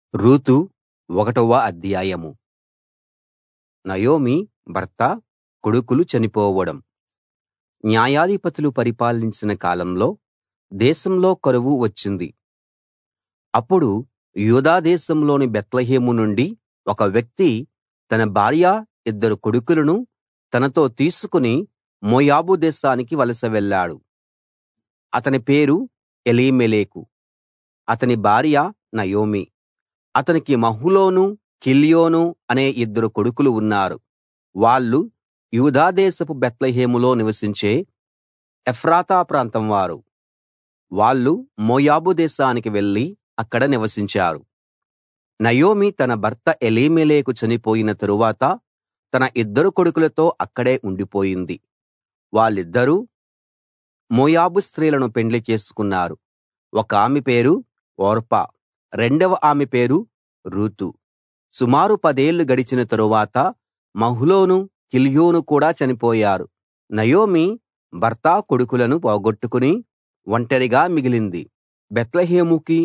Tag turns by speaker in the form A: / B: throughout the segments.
A: Ruth ఒకటవ అధ్యాయం Naomi భర్త కొడుకులు చనిపోవడం న్యాయాధిపతులు పరిపాలించిన కాలంలో దేశంలో కరువు వచ్చింది అప్పుడు యూదా దేశంలోని బేత్లెహేము నుండి ఒక వ్యక్తి తన భార్య ఇద్దరు కొడుకులను తనతో తీసుకుని మోయాబు దేశానికి వలస వెళ్ళాడు అతని పేరు ఎలీమెలెకు అతని భార్య నయోమి అతనికి మహ్లోను కిల్యోను అనే ఇద్దరు కొడుకులు ఉన్నారు వాళ్ళు యూదా దేశపు బేత్లెహేములో నివసించే ఎఫ్రాతా ప్రాంతం వారు వాళ్ళు మోయాబు దేశానికి వెళ్లి అక్కడ నివసించారు నయోమి తన భర్త ఎలీమెలెకు చనిపోయిన తరువాత తన ఇద్దరు కొడుకులతో అక్కడే ఉండిపోయింది వాళ్ళిద్దరూ మోయాబు స్త్రీలను పెండ్లి చేసుకున్నారు ఒకామె పేరు ఓర్పా రెండవ ఆమె పేరు రూతు సుమారు పదేళ్లు గడిచిన తరువాత మహ్లోను కిల్యోను కూడా చనిపోయారు నయోమి భర్త కొడుకులను పోగొట్టుకుని ఒంటరిగా మిగిలింది బేత్లెహేముకి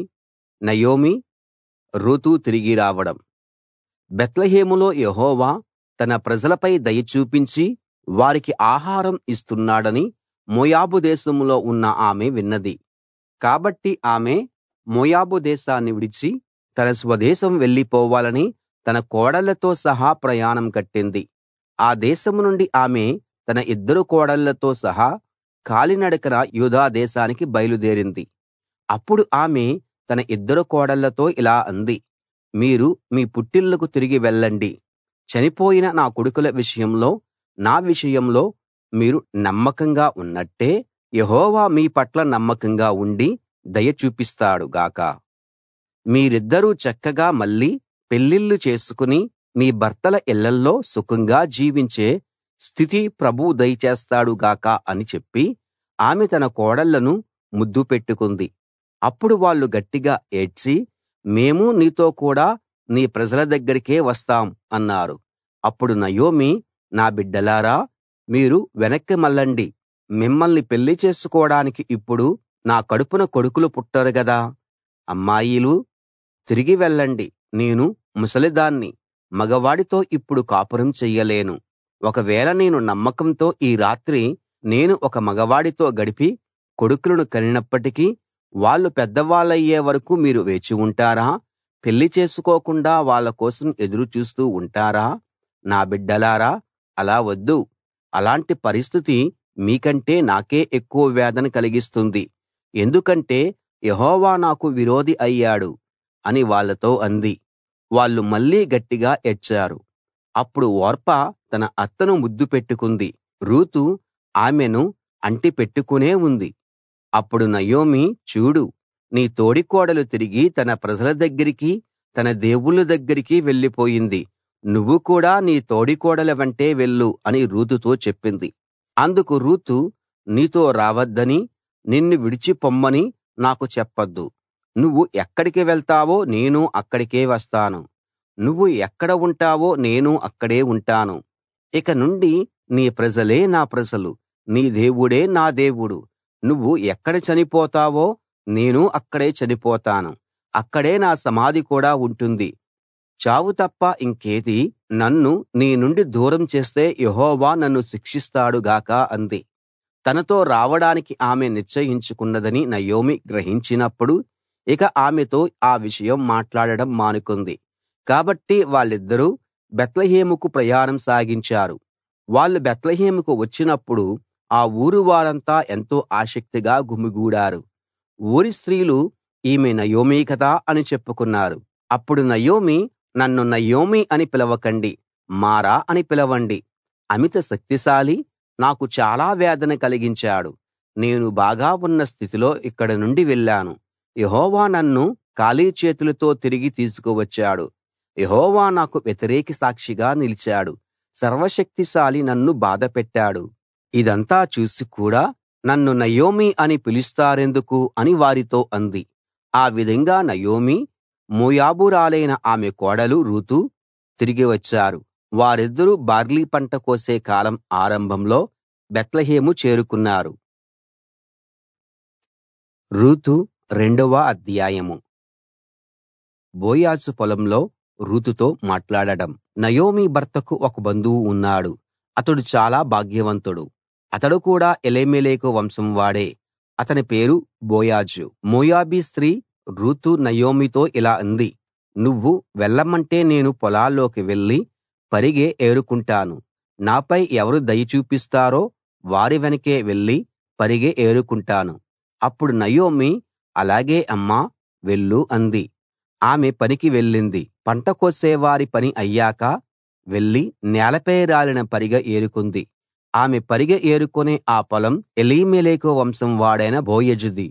A: నయోమి రూతు తిరిగి రావడం బేత్లెహేములో యెహోవా తన ప్రజలపై దయ చూపించి వారికి ఆహారం ఇస్తున్నాడని మోయాబు దేశంలో ఉన్న ఆమె విన్నది కాబట్టి ఆమె మోయాబు దేశాన్ని విడిచి తన స్వదేశం వెళ్ళిపోవాలని తన కోడళ్ళతో సహా ప్రయాణం కట్టింది ఆ దేశం నుండి ఆమె తన ఇద్దరు కోడళ్ళతో సహా కాలినడకన యూదా దేశానికి బయలుదేరింది అప్పుడు ఆమె తన ఇద్దరు కోడళ్ళతో ఇలా అంది మీరు మీ పుట్టిళ్ళకు తిరిగి వెళ్ళండి చనిపోయిన నా కొడుకుల విషయంలో నా విషయంలో మీరు నమ్మకంగా ఉన్నట్టే యెహోవా మీ పట్ల నమ్మకంగా ఉండి దయ చూపిస్తాడు గాక మీరిద్దరూ చక్కగా మళ్ళీ పెళ్ళిళ్ళు చేసుకుని మీ భర్తల ఇళ్ళల్లో సుఖంగా జీవించే స్థితి ప్రభువు దయచేస్తాడు గాక అని చెప్పి ఆమె తన కోడళ్ళను ముద్దు పెట్టుకుంది అప్పుడు వాళ్ళు గట్టిగా ఏడ్చి మేము నీతో కూడా నీ ప్రజల దగ్గరికే వస్తాం అన్నారు అప్పుడు నయోమి నా బిడ్డలారా మీరు వెనక్కి మళ్ళండి మిమ్మల్ని పెళ్లి చేసుకోడానికి ఇప్పుడు నా కడుపున కొడుకులు పుట్టరు గదా అమ్మాయిలు తిరిగి వెళ్ళండి నేను ముసలిదాన్ని మగవాడితో ఇప్పుడు కాపురం చెయ్యలేను ఒకవేళ నేను నమ్మకంతో ఈ రాత్రి నేను ఒక మగవాడితో గడిపి కొడుకులను కనినప్పటికీ వాళ్ళు పెద్దవాళ్ళయ్యే వరకు మీరు వేచి ఉంటారా పెళ్లి చేసుకోకుండా వాళ్ళ కోసం ఎదురు చూస్తూ ఉంటారా నా బిడ్డలారా అలా వద్దు అలాంటి పరిస్థితి మీకంటే నాకే ఎక్కువ వేదన కలిగిస్తుంది ఎందుకంటే యెహోవా నాకు విరోధి అయ్యాడు అని వాళ్ళతో అంది వాళ్ళు మళ్ళీ గట్టిగా ఏడ్చారు అప్పుడు ఓర్పా తన అత్తను ముద్దు పెట్టుకుంది రూతు ఆమెను అంటి పెట్టుకునే ఉంది అప్పుడు నయోమి చూడు నీ తోడికోడలు తిరిగి తన ప్రజల దగ్గరికి తన దేవుళ్ళ దగ్గరికి వెళ్ళిపోయింది నువ్వు కూడా నీ తోడికోడల వెంటే వెళ్ళు అని రూతుతో చెప్పింది అందుకు రూతు నీతో రావద్దని నిన్ను విడిచి పొమ్మని నాకు చెప్పొద్దు నువ్వు ఎక్కడికి వెళ్తావో నేను అక్కడికే వస్తాను నువ్వు ఎక్కడ ఉంటావో నేను అక్కడే ఉంటాను ఇక నుండి నీ ప్రజలే నా ప్రజలు నీ దేవుడే నా దేవుడు నువ్వు ఎక్కడ చనిపోతావో నేను అక్కడే చనిపోతాను అక్కడే నా సమాధి కూడా ఉంటుంది చావు తప్ప ఇంకేదీ నన్ను నీ నుండి దూరం చేస్తే యెహోవా నన్ను శిక్షిస్తాడు గాక అంది తనతో రావడానికి ఆమె నిశ్చయించుకున్నదని నయోమి గ్రహించినప్పుడు ఇక ఆమెతో ఆ విషయం మాట్లాడడం మానుకుంది కాబట్టి వాళ్ళిద్దరూ బేత్లెహేముకు ప్రయాణం సాగించారు వాళ్ళు బేత్లెహేముకు వచ్చినప్పుడు ఆ ఊరు వారంతా ఎంతో ఆసక్తిగా గుమిగూడారు ఊరి స్త్రీలు ఈమె నయోమి కదా అని చెప్పుకున్నారు అప్పుడు నయోమి నన్ను నయోమి అని పిలవకండి మారా అని పిలవండి అమిత శక్తిశాలి నాకు చాలా వేదన కలిగించాడు నేను బాగా ఉన్న స్థితిలో ఇక్కడ నుండి వెళ్ళాను యెహోవా నన్ను ఖాళీ చేతులతో తిరిగి తీసుకువచ్చాడు యెహోవా నాకు వ్యతిరేక సాక్షిగా నిలిచాడు సర్వశక్తిశాలి నన్ను బాధపెట్టాడు ఇదంతా చూసి కూడా నన్ను నయోమి అని పిలుస్తారెందుకు అని వారితో అంది ఆ విధంగా నయోమి మోయాబురాలైన ఆమె కోడలు రూతు తిరిగి వచ్చారు వారిద్దరూ బార్లీ పంట కోసే కాలం ఆరంభంలో బేత్లెహేము చేరుకున్నారు రూతు రెండవ అధ్యాయము బోయాజు పొలంలో రూతుతో మాట్లాడడం నయోమి భర్తకు ఒక బంధువు ఉన్నాడు అతడు చాలా భాగ్యవంతుడు అతడు కూడా ఎలీమెలెకు వంశం వాడే అతని పేరు బోయాజు మోయాబీ స్త్రీ రూతు నయోమితో ఇలా అంది నువ్వు వెళ్ళమంటే నేను పొలాల్లోకి వెళ్ళి పరిగె ఏరుకుంటాను నాపై ఎవరు దయ చూపిస్తారో వారి వెనకే వెళ్ళి పరిగె ఏరుకుంటాను అప్పుడు నయోమి అలాగే అమ్మా వెళ్ళు అంది ఆమె పనికి వెళ్ళింది పంట కోసేవారి పని అయ్యాక వెళ్ళి నేలపై రాలిన పరిగె ఏరుకుంది ఆమె పరిగె ఏరుకునే ఆ పొలం ఎలీమెలెకు వంశం వాడైన బోయజుది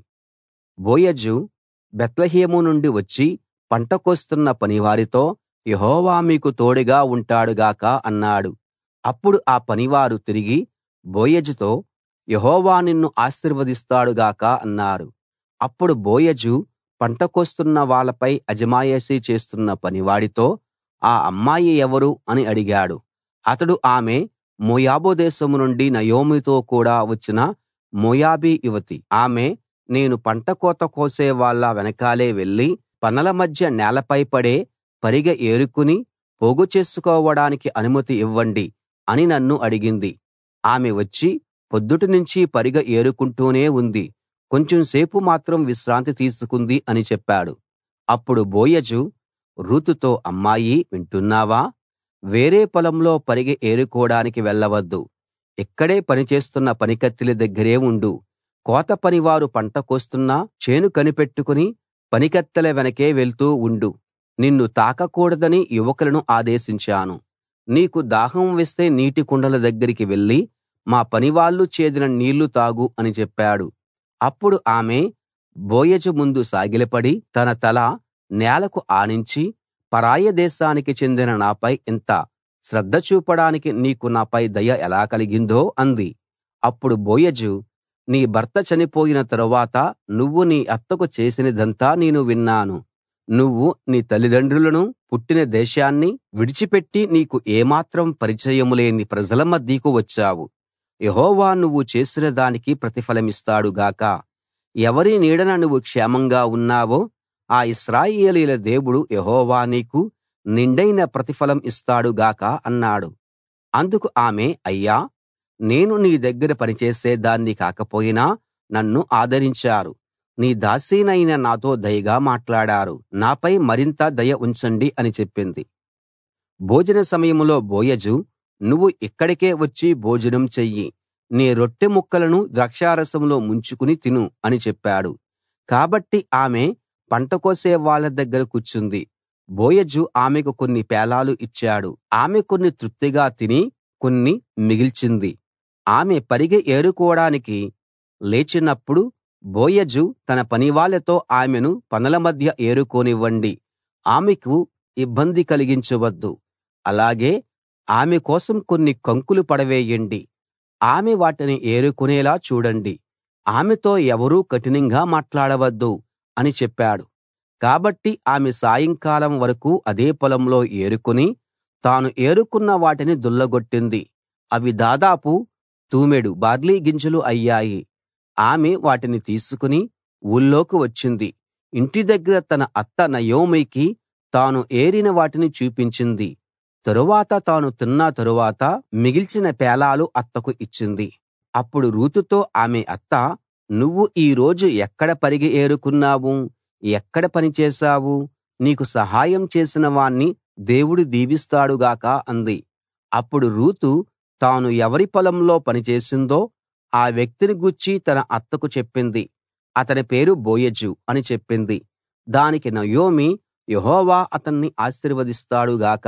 A: బోయజు బేత్లెహేము నుండి వచ్చి పంట కోస్తున్న పనివారితో యెహోవా మీకు తోడుగా ఉంటాడు గాక అన్నాడు అప్పుడు ఆ పనివారు తిరిగి బోయజుతో యెహోవా నిన్ను ఆశీర్వదిస్తాడు గాక అన్నారు అప్పుడు బోయజు పంట కోస్తున్న వాళ్ళపై అజమాయిషీ చేస్తున్న పనివాడితో ఆ అమ్మాయి ఎవరు అని అడిగాడు అతడు ఆమె మోయాబు దేశం నుండి నయోమితో కూడా వచ్చిన మోయాబీ యువతి ఆమె నేను పంట కోత కోసే వాళ్ళ వెనకాలే వెళ్ళి పనల మధ్య నేలపై పడే పరిగె ఏరుకుని పోగు చేసుకోవడానికి అనుమతి ఇవ్వండి అని నన్ను అడిగింది ఆమె వచ్చి పొద్దుటినుంచి పరిగె ఏరుకుంటూనే ఉంది కొంచెం సేపు మాత్రం విశ్రాంతి తీసుకుంది అని చెప్పాడు అప్పుడు బోయజు రూతుతో అమ్మాయీ వింటున్నావా వేరే పొలంలో పరిగె ఏరుకోడానికి వెళ్ళవద్దు ఇక్కడే పనిచేస్తున్న పనికత్తెల దగ్గరే ఉండు కోత పనివారు పంట కోస్తున్నా చేను కనిపెట్టుకుని పనికత్తెల వెనకే వెళ్తూ ఉండు నిన్ను తాకకూడదని యువకులను ఆదేశించాను నీకు దాహం వేస్తే నీటి కుండల దగ్గరికి వెళ్ళి మా పనివాళ్ళు చేదిన నీళ్లు తాగు అని చెప్పాడు అప్పుడు ఆమె బోయజు ముందు సాగిలపడి తన తల నేలకు ఆనించి పరాయి దేశానికి చెందిన నాపై ఇంత శ్రద్ధ చూపడానికి నీకు నాపై దయ ఎలా కలిగిందో అంది అప్పుడు బోయజు నీ భర్త చనిపోయిన తరువాత నువ్వు నీ అత్తకు చేసినదంతా నేను విన్నాను నువ్వు నీ తల్లిదండ్రులను పుట్టిన దేశాన్ని విడిచిపెట్టి నీకు ఏమాత్రం పరిచయం లేని ప్రజల మధ్యకు వచ్చావు యెహోవా నువ్వు చేసిన దానికి ప్రతిఫలమిస్తాడు గాక ఎవరి నీడన నువ్వు క్షేమంగా ఉన్నావో ఆ ఇశ్రాయేలీయుల దేవుడు యెహోవా నీకు నిండైన ప్రతిఫలం ఇస్తాడు గాక అన్నాడు అందుకు ఆమె అయ్యా నేను నీ దగ్గర పనిచేసే దాన్ని కాకపోయినా నన్ను ఆదరించారు నీ దాసీనైన నాతో దయగా మాట్లాడారు నాపై మరింత దయ ఉంచండి అని చెప్పింది భోజన సమయంలో బోయజు నువ్వు ఇక్కడికే వచ్చి భోజనం చెయ్యి నీ రొట్టె ముక్కలను ద్రాక్షారసంలో ముంచుకుని తిను అని చెప్పాడు కాబట్టి ఆమె పంట కోసే వాళ్ళ దగ్గర కూర్చుంది బోయజు ఆమెకు కొన్ని పేలాలు ఇచ్చాడు ఆమె కొన్ని తృప్తిగా తిని కొన్ని మిగిల్చింది ఆమె పరిగె ఏరుకోవడానికి లేచినప్పుడు బోయజు తన పనివాళ్ళతో ఆమెను పనల మధ్య ఏరుకోనివ్వండి ఆమెకు ఇబ్బంది కలిగించవద్దు అలాగే ఆమె కోసం కొన్ని కంకులు పడవేయండి ఆమె వాటిని ఏరుకునేలా చూడండి ఆమెతో ఎవరూ కఠినంగా మాట్లాడవద్దు అని చెప్పాడు కాబట్టి ఆమె సాయంకాలం వరకూ అదే పొలంలో ఏరుకుని తాను ఏరుకున్న వాటిని దుళ్ళగొట్టింది అవి దాదాపు తూమెడు బార్లీ గింజలు అయ్యాయి ఆమె వాటిని తీసుకుని ఊళ్ళోకి వచ్చింది ఇంటి దగ్గర తన అత్త నయోమికి తాను ఏరిన వాటిని చూపించింది తరువాత తాను తిన్న తరువాత మిగిల్చిన పేలాలు అత్తకు ఇచ్చింది అప్పుడు రూతుతో ఆమె అత్త నువ్వు ఈ రోజు ఎక్కడ పరిగె ఏరుకున్నావు ఎక్కడ పని చేశావు నీకు సహాయం చేసిన వాణ్ణి దేవుడు దీవిస్తాడు గాక అంది అప్పుడు రూతు తాను ఎవరి పొలంలో పనిచేసిందో ఆ వ్యక్తిని గూర్చి తన అత్తకు చెప్పింది అతని పేరు బోయజు అని చెప్పింది దానికి నయోమి యెహోవా అతన్ని ఆశీర్వదిస్తాడు గాక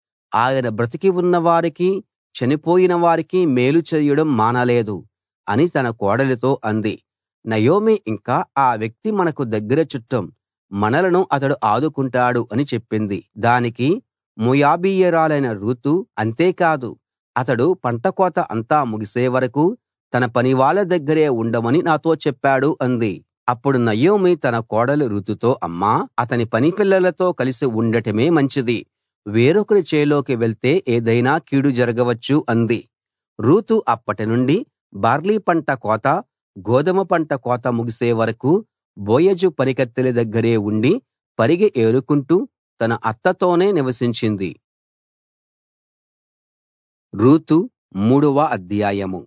A: ఆయన బ్రతికి ఉన్న వారికి చనిపోయిన వారికి మేలు చేయడం మానలేదు అని తన కోడలితో అంది నయోమి ఇంకా ఆ వ్యక్తి మనకు దగ్గర చుట్టం మనలను అతడు ఆదుకుంటాడు అని చెప్పింది దానికి మోయాబీయురాలైన రూతు అంతేకాదు అతడు పంట కోత అంతా ముగిసే వరకూ తన పనివాళ్ళ దగ్గరే ఉండమని నాతో చెప్పాడు అంది అప్పుడు నయోమి తన కోడలు రూతుతో అమ్మా అతని పనిపిల్లలతో కలిసి ఉండటమే మంచిది వేరొకరి చేలోకి వెళ్తే ఏదైనా కీడు జరగవచ్చు అంది రూతు అప్పటినుండి బార్లీ పంట కోత గోదుమ పంట కోత ముగిసే వరకూ బోయజు పనికత్తెల దగ్గరే ఉండి పరిగె ఏరుకుంటూ తన అత్తతోనే నివసించింది రూతు మూడవ అధ్యాయము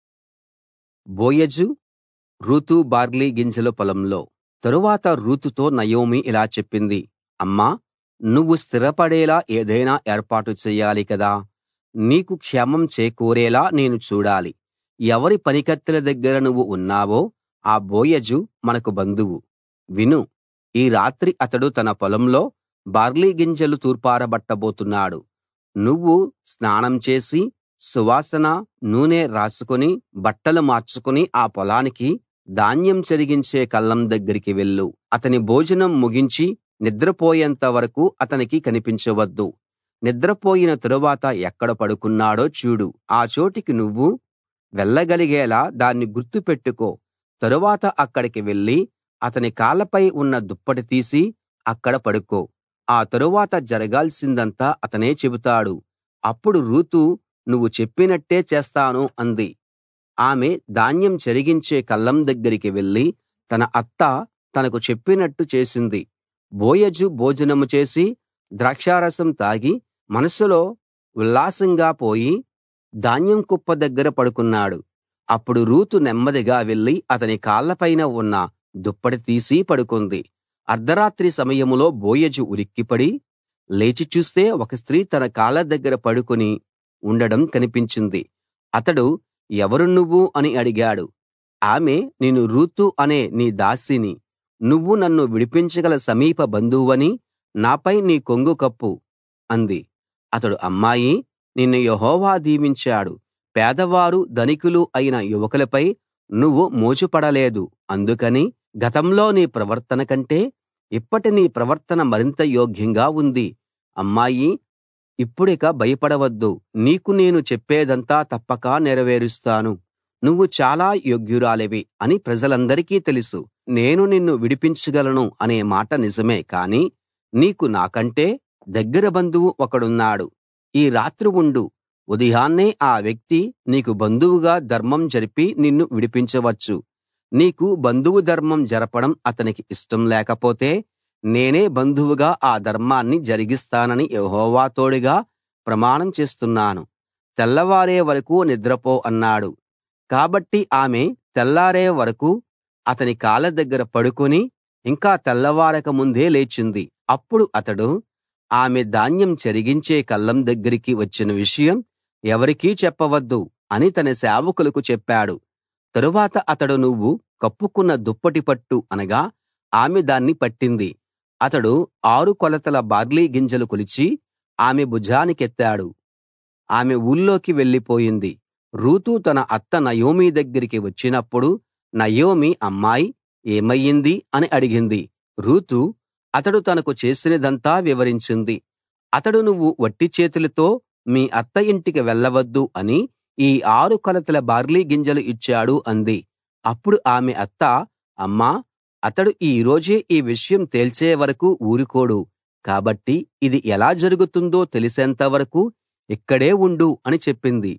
A: బోయజు రూతు బార్లీ గింజల పొలంలో తరువాత రూతుతో నయోమి ఇలా చెప్పింది అమ్మా నువ్వు స్థిరపడేలా ఏదైనా ఏర్పాటు చెయ్యాలి కదా నీకు క్షేమం చేకూరేలా నేను చూడాలి ఎవరి పనికత్తెల దగ్గర నువ్వు ఉన్నావో ఆ బోయజు మనకు బంధువు విను ఈ రాత్రి అతడు తన పొలంలో బార్లీ గింజలు తూర్పారబట్టబోతున్నాడు నువ్వు స్నానం చేసి సువాసన నూనె రాసుకుని బట్టలు మార్చుకుని ఆ పొలానికి ధాన్యం చెరిగించే కళ్ళం దగ్గరికి వెళ్ళు అతని భోజనం ముగించి నిద్రపోయేంత వరకు అతనికి కనిపించవద్దు నిద్రపోయిన తరువాత ఎక్కడ పడుకున్నాడో చూడు ఆ చోటికి నువ్వు వెళ్ళగలిగేలా దాన్ని గుర్తు పెట్టుకో తరువాత అక్కడికి వెళ్లి అతని కాళ్ళపై ఉన్న దుప్పటి తీసి అక్కడ పడుకో ఆ తరువాత జరగాల్సిందంతా అతనే చెబుతాడు అప్పుడు రూతు నువ్వు చెప్పినట్టే చేస్తాను అంది ఆమె ధాన్యం చెరిగించే కళ్ళం దగ్గరికి వెళ్లి తన అత్త తనకు చెప్పినట్టు చేసింది బోయజు భోజనం చేసి ద్రాక్షారసం తాగి మనసులో ఉల్లాసంగా పోయి ధాన్యం కుప్ప దగ్గర పడుకున్నాడు అప్పుడు రూతు నెమ్మదిగా వెళ్లి అతని కాళ్ళపైన ఉన్న దుప్పటి తీసి పడుకుంది అర్ధరాత్రి సమయంలో బోయజు ఉలిక్కిపడి లేచి చూస్తే ఒక స్త్రీ తన కాళ్ళ దగ్గర పడుకుని ఉండడం కనిపించింది అతడు ఎవరు నువ్వు అని అడిగాడు ఆమె నేను రూతు అనే నీ దాసిని నువ్వు నన్ను విడిపించగల సమీప బంధువని నాపై నీ కొంగు కప్పు అంది అతడు అమ్మాయీ నిన్ను యెహోవా దీవించాడు పేదవారు ధనికులు అయిన యువకులపై నువ్వు మోజుపడలేదు అందుకని గతంలో నీ ప్రవర్తన కంటే ఇప్పటి నీ ప్రవర్తన మరింత యోగ్యంగా ఉంది అమ్మాయీ ఇప్పుడిక భయపడవద్దు నీకు నేను చెప్పేదంతా తప్పక నెరవేరుస్తాను నువ్వు చాలా యోగ్యురాలివి అని ప్రజలందరికీ తెలుసు నేను నిన్ను విడిపించగలను అనే మాట నిజమే కానీ నీకు నాకంటే దగ్గర బంధువు ఒకడున్నాడు ఈ రాత్రి ఉండు ఉదయాన్నే ఆ వ్యక్తి నీకు బంధువుగా ధర్మం జరిపి నిన్ను విడిపించవచ్చు నీకు బంధువు ధర్మం జరపడం అతనికి ఇష్టం లేకపోతే నేనే బంధువుగా ఆ ధర్మాన్ని జరిగిస్తానని యెహోవా తోడుగా ప్రమాణం చేస్తున్నాను తెల్లవారే వరకు నిద్రపో అన్నాడు కాబట్టి ఆమె తెల్లారే వరకు అతని కాళ్ళ దగ్గర పడుకుని ఇంకా తెల్లవారక ముందే లేచింది అప్పుడు అతడు ఆమె ధాన్యం చెరిగించే కళ్ళం దగ్గరికి వచ్చిన విషయం ఎవరికీ చెప్పవద్దు అని తన సేవకులకు చెప్పాడు తరువాత అతడు నువ్వు కప్పుకున్న దుప్పటి పట్టు అనగా ఆమె దాన్ని పట్టింది అతడు ఆరు కొలతల బార్లీ గింజలు కొలిచి ఆమె భుజానికెత్తాడు ఆమె ఊళ్ళోకి వెళ్ళిపోయింది రూతు తన అత్త నయోమి దగ్గరికి వచ్చినప్పుడు నయోమి అమ్మాయ్ ఏమయ్యింది అని అడిగింది రూతు అతడు తనకు చేసినదంతా వివరించింది అతడు నువ్వు వట్టి చేతులతో మీ అత్త ఇంటికి వెళ్ళవద్దు అని ఈ ఆరు కొలతల బార్లీ గింజలు ఇచ్చాడు అంది అప్పుడు ఆమె అత్త అమ్మా అతడు ఈ రోజే ఈ విషయం తేల్చే వరకు ఊరుకోడు కాబట్టి ఇది ఎలా జరుగుతుందో తెలిసేంత వరకు ఇక్కడే ఉండు అని చెప్పింది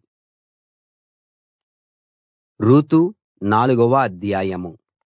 A: రూతు నాలుగవ అధ్యాయము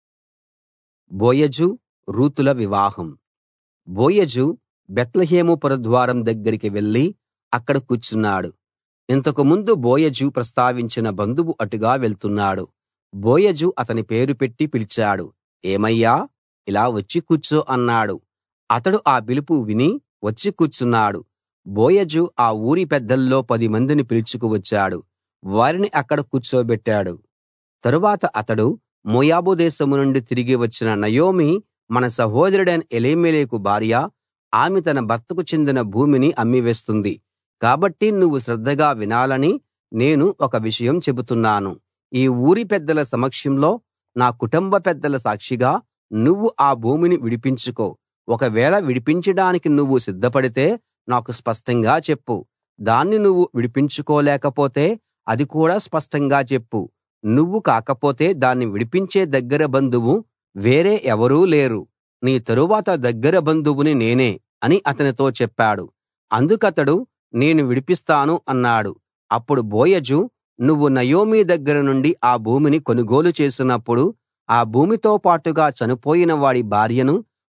A: బోయజు రూతుల వివాహం బోయజు బెత్లెహేము పురద్వారం దగ్గరికి వెళ్లి అక్కడ కూర్చున్నాడు ఇంతకు ముందు బోయజు ప్రస్తావించిన బంధువు అటుగా వెళ్తున్నాడు బోయజు అతని పేరు పెట్టి పిలిచాడు ఏమయ్యా ఇలా వచ్చి కూర్చో అన్నాడు అతడు ఆ పిలుపు విని వచ్చి కూర్చున్నాడు బోయజు ఆ ఊరి పెద్దల్లో పది మందిని పిలుచుకు వచ్చాడు వారిని అక్కడ కూర్చోబెట్టాడు తరువాత అతడు మోయాబు దేశం నుండి తిరిగి వచ్చిన నయోమి మన సహోదరుడైన ఎలీమెలెకు భార్య ఆమె తన భర్తకు చెందిన భూమిని అమ్మివేస్తుంది కాబట్టి నువ్వు శ్రద్ధగా వినాలని నేను ఒక విషయం చెబుతున్నాను ఈ ఊరి పెద్దల సమక్షంలో నా కుటుంబ పెద్దల సాక్షిగా నువ్వు ఆ భూమిని విడిపించుకో ఒకవేళ విడిపించడానికి నువ్వు సిద్ధపడితే నాకు స్పష్టంగా చెప్పు దాన్ని నువ్వు విడిపించుకోలేకపోతే అది కూడా స్పష్టంగా చెప్పు నువ్వు కాకపోతే దాన్ని విడిపించే దగ్గర బంధువు వేరే ఎవరూ లేరు నీ తరువాత దగ్గర బంధువుని నేనే అని అతనితో చెప్పాడు అందుకతడు నేను విడిపిస్తాను అన్నాడు అప్పుడు బోయజు నువ్వు నయోమి దగ్గర నుండి ఆ భూమిని కొనుగోలు చేసినప్పుడు ఆ భూమితో పాటుగా చనిపోయిన వాడి భార్యను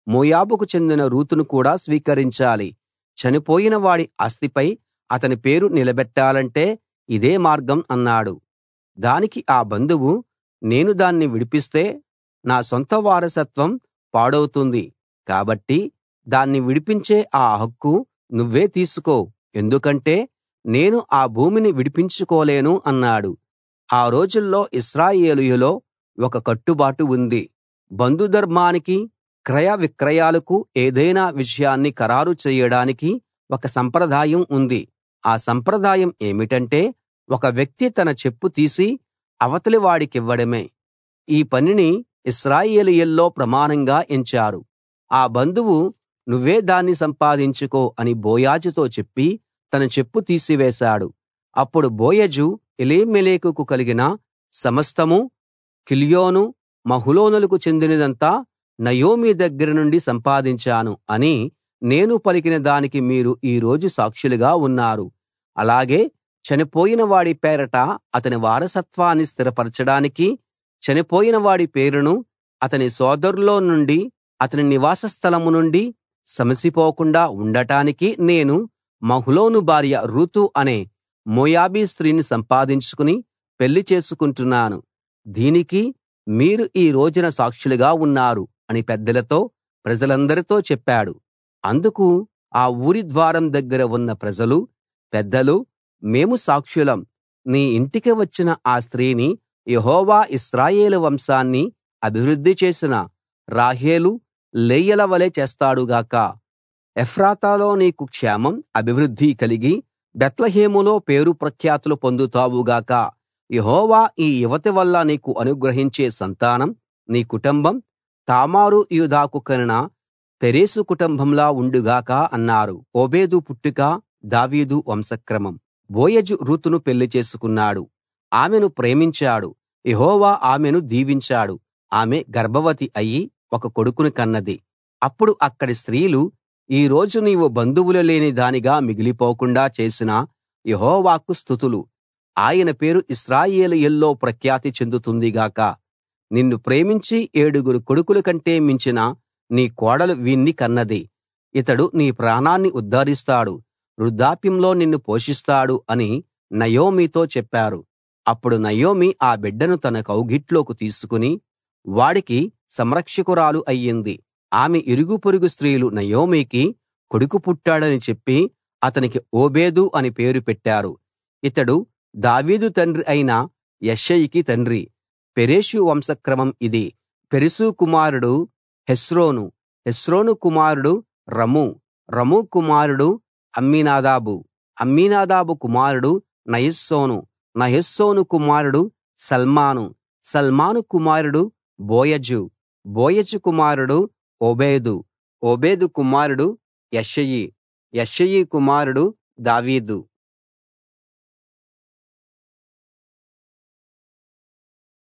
A: మోయాబుకు చెందిన రూతును కూడా స్వీకరించాలి చనిపోయిన వాడి ఆస్తిపై అతని పేరు నిలబెట్టాలంటే ఇదే మార్గం అన్నాడు దానికి ఆ బంధువు నేను దాన్ని విడిపిస్తే నా సొంత వారసత్వం పాడవుతుంది కాబట్టి దాన్ని విడిపించే ఆ హక్కు నువ్వే తీసుకో ఎందుకంటే నేను ఆ భూమిని విడిపించుకోలేను అన్నాడు ఆ రోజుల్లో ఇశ్రాయేలీయులో ఒక కట్టుబాటు ఉంది బంధుధర్మానికి క్రయ విక్రయాలకు ఏదైనా విషయాన్ని ఖరారు చేయడానికి ఒక సంప్రదాయం ఉంది ఆ సంప్రదాయం ఏమిటంటే ఒక వ్యక్తి తన చెప్పు తీసి అవతలి వాడికివ్వడమే ఈ పనిని ఇశ్రాయేలీయుల్లో ప్రమాణంగా ఎంచారు ఆ బంధువు నువ్వే దాన్ని సంపాదించుకో అని బోయాజుతో చెప్పి తన చెప్పు తీసివేశాడు అప్పుడు బోయజు ఎలీమెలెకుకు కలిగిన సమస్తమూ కిల్యోను మహులోనులకు చెందినదంతా నయోమి దగ్గర నుండి సంపాదించాను అని నేను పలికిన దానికి మీరు ఈ రోజు సాక్షులుగా ఉన్నారు అలాగే చనిపోయిన వాడి పేరట అతని వారసత్వాన్ని స్థిరపరచడానికి చనిపోయిన వాడి పేరును అతని సోదరుల్లో నుండి అతని నివాస స్థలం నుండి సమసిపోకుండా ఉండటానికి నేను మహ్లోను భార్య రూతు అనే మోయాబీ స్త్రీని సంపాదించుకుని పెళ్లి చేసుకుంటున్నాను దీనికి మీరు ఈ రోజున సాక్షులుగా ఉన్నారు అని పెద్దలతో ప్రజలందరితో చెప్పాడు అందుకు ఆ ఊరి ద్వారం దగ్గర ఉన్న ప్రజలు పెద్దలు మేము సాక్షులం నీ ఇంటికి వచ్చిన ఆ స్త్రీని యెహోవా ఇశ్రాయేలు వంశాన్ని అభివృద్ధి చేసిన రాహేలు లేయల వలె చేస్తాడు గాక ఎఫ్రాతాలో నీకు క్షేమం అభివృద్ధి కలిగి బేత్లెహేములో పేరు ప్రఖ్యాతులు పొందుతావు గాక యెహోవా ఈ యువతి వల్ల నీకు అనుగ్రహించే సంతానం నీ కుటుంబం తామారు యూదాకు కనిన పెరేసు కుటుంబంలా ఉండు గాక అన్నారు ఓబేదు పుట్టుక దావీదు వంశక్రమం బోయజు రూతును పెళ్లి చేసుకున్నాడు ఆమెను ప్రేమించాడు యెహోవా ఆమెను దీవించాడు ఆమె గర్భవతి అయి ఒక కొడుకుని కన్నది అప్పుడు అక్కడి స్త్రీలు ఈ రోజు నీవు బంధువులు లేని దానిగా మిగిలిపోకుండా చేసిన యెహోవాకు స్తుతులు ఆయన పేరు ఇశ్రాయేలీయుల్లో ప్రఖ్యాతి చెందుతుంది గాక నిన్ను ప్రేమించి ఏడుగురు కొడుకుల కంటే మించిన నీ కోడలు వీణ్ణి కన్నది ఇతడు నీ ప్రాణాన్ని ఉద్ధరిస్తాడు వృద్ధాప్యంలో నిన్ను పోషిస్తాడు అని నయోమితో చెప్పారు అప్పుడు నయోమి ఆ బిడ్డను తన కౌగిట్లోకి తీసుకుని వాడికి సంరక్షకురాలు అయ్యింది ఆమె ఇరుగు పొరుగు స్త్రీలు నయోమికి కొడుకు పుట్టాడని చెప్పి అతనికి ఓబేదు అని పేరు పెట్టారు ఇతడు దావీదు తండ్రి అయిన యెష్షయికి తండ్రి పెరెషు వంశక్రమం ఇది పెరెసు కుమారుడు హెస్రోను హెస్రోను కుమారుడు రము రము కుమారుడు అమ్మీనాదాబు అమ్మీనాదాబు కుమారుడు నయస్సోను నయస్సోను కుమారుడు సల్మాను సల్మాను కుమారుడు బోయజు బోయజు కుమారుడు ఓబేదు ఓబేదు కుమారుడు యెషయి యెషయి కుమారుడు దావీదు